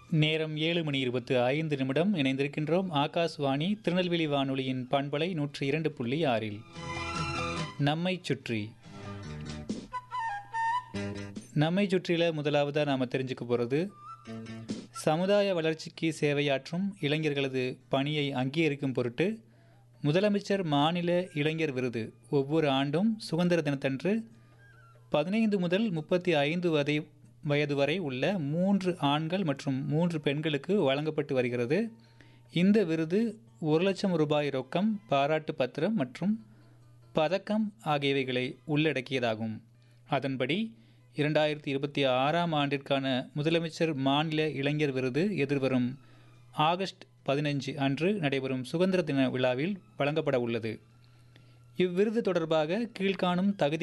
நேரம் ஏழு மணி இருபத்து ஐந்து நிமிடம் இணைந்திருக்கின்றோம் ஆகாஷ்வாணி திருநெல்வேலி வானொலியின் பண்பலை நூற்றி இரண்டு புள்ளி ஆறில் நம்மை சுற்றி நம்மை சுற்றில முதலாவதாக நாம் தெரிஞ்சுக்க போகிறது சமுதாய வளர்ச்சிக்கு சேவையாற்றும் இளைஞர்களது பணியை அங்கீகரிக்கும் பொருட்டு முதலமைச்சர் மாநில இளைஞர் விருது ஒவ்வொரு ஆண்டும் சுதந்திர தினத்தன்று பதினைந்து முதல் முப்பத்தி ஐந்து வதை வயது வரை உள்ள மூன்று ஆண்கள் மற்றும் மூன்று பெண்களுக்கு வழங்கப்பட்டு வருகிறது இந்த விருது ஒரு லட்சம் ரூபாய் ரொக்கம் பாராட்டு பத்திரம் மற்றும் பதக்கம் ஆகியவைகளை உள்ளடக்கியதாகும் அதன்படி இரண்டாயிரத்தி இருபத்தி ஆறாம் ஆண்டிற்கான முதலமைச்சர் மாநில இளைஞர் விருது எதிர்வரும் ஆகஸ்ட் பதினஞ்சு அன்று நடைபெறும் சுதந்திர தின விழாவில் வழங்கப்பட உள்ளது இவ்விருது தொடர்பாக கீழ்காணும் தகுதி